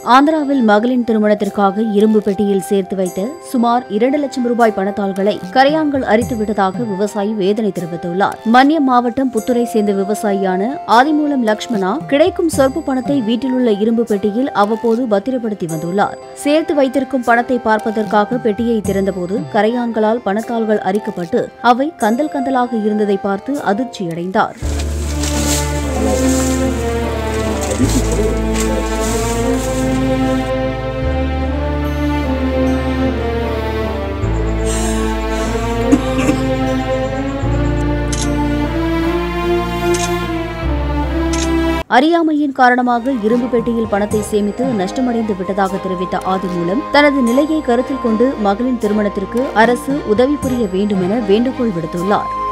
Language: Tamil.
ஆந்திராவில் மகளின் திருமணத்திற்காக இரும்பு பெட்டியில் சேர்த்து வைத்த சுமார் இரண்டு லட்சம் ரூபாய் பணத்தாள்களை கரையான்கள் அரித்து விட்டதாக விவசாயி வேதனை தெரிவித்துள்ளார் மன்யம் மாவட்டம் புத்துரை சேர்ந்த விவசாயியான ஆதிமூலம் லக்ஷ்மணா கிடைக்கும் சொற்ப பணத்தை வீட்டிலுள்ள இரும்பு பெட்டியில் அவ்வப்போது பத்திரப்படுத்தி வந்துள்ளார் சேர்த்து வைத்திருக்கும் பணத்தை பார்ப்பதற்காக பெட்டியை திறந்தபோது கரையான்களால் பணத்தாள்கள் அரிக்கப்பட்டு அவை கந்தல் கந்தலாக இருந்ததை பார்த்து அதிர்ச்சியடைந்தார் அறியாமையின் காரணமாக இரும்பு பெட்டியில் பணத்தை சேமித்து நஷ்டமடைந்து விட்டதாக தெரிவித்த ஆதிமூலம் தனது நிலையை கருத்தில் கொண்டு மகளின் திருமணத்திற்கு அரசு உதவி புரிய வேண்டும் என வேண்டுகோள் விடுத்துள்ளார்